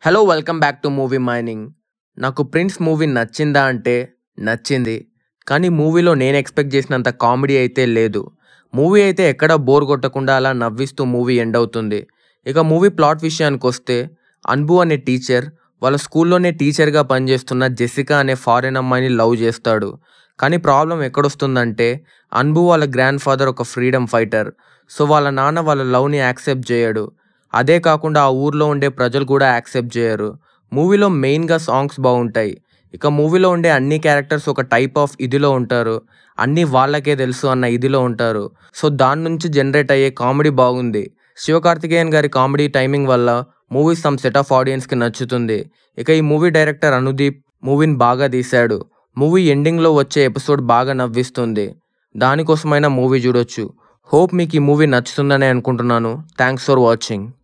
hello welcome back to movie mining నాకు Prince movie నచ్చిందా అంటే నచ్చింది కానీ మూవీలో నేను ఎక్స్పెక్ట్ చేసినంత కామెడీ అయితే లేదు మూవీ అయితే ఎక్కడ బోర్ కొట్టకుండా అలా నవ్విస్తూ మూవీ ఎండ్ అవుతుంది ఇక మూవీ ప్లాట్ విషయానికి వస్తే అన్బు అనే టీచర్ వాళ్ళ స్కూల్లోనే టీచర్గా పనిచేస్తున్న జెసికా అనే ఫారెన్ అమ్మాయిని లవ్ చేస్తాడు కానీ ప్రాబ్లం ఎక్కడొస్తుందంటే అన్బు వాళ్ళ గ్రాండ్ ఫాదర్ ఒక ఫ్రీడమ్ ఫైటర్ సో వాళ్ళ నాన్న వాళ్ళ లవ్ని యాక్సెప్ట్ చేయడు అదే కాకుండా ఆ ఊర్లో ఉండే ప్రజలు కూడా యాక్సెప్ట్ చేయరు మూవీలో మెయిన్గా సాంగ్స్ బాగుంటాయి ఇక మూవీలో ఉండే అన్ని క్యారెక్టర్స్ ఒక టైప్ ఆఫ్ ఇదిలో ఉంటారు అన్నీ వాళ్ళకే తెలుసు అన్న ఇదిలో ఉంటారు సో దాని నుంచి జనరేట్ అయ్యే కామెడీ బాగుంది శివకార్తికేయన్ గారి కామెడీ టైమింగ్ వల్ల మూవీ సమ్ సెట్ ఆఫ్ ఆడియన్స్కి నచ్చుతుంది ఇక ఈ మూవీ డైరెక్టర్ అనుదీప్ మూవీని బాగా తీశాడు మూవీ ఎండింగ్లో వచ్చే ఎపిసోడ్ బాగా నవ్విస్తుంది దానికోసమైనా మూవీ చూడొచ్చు హోప్ మీకు ఈ మూవీ నచ్చుతుందని అనుకుంటున్నాను థ్యాంక్స్ ఫర్ వాచింగ్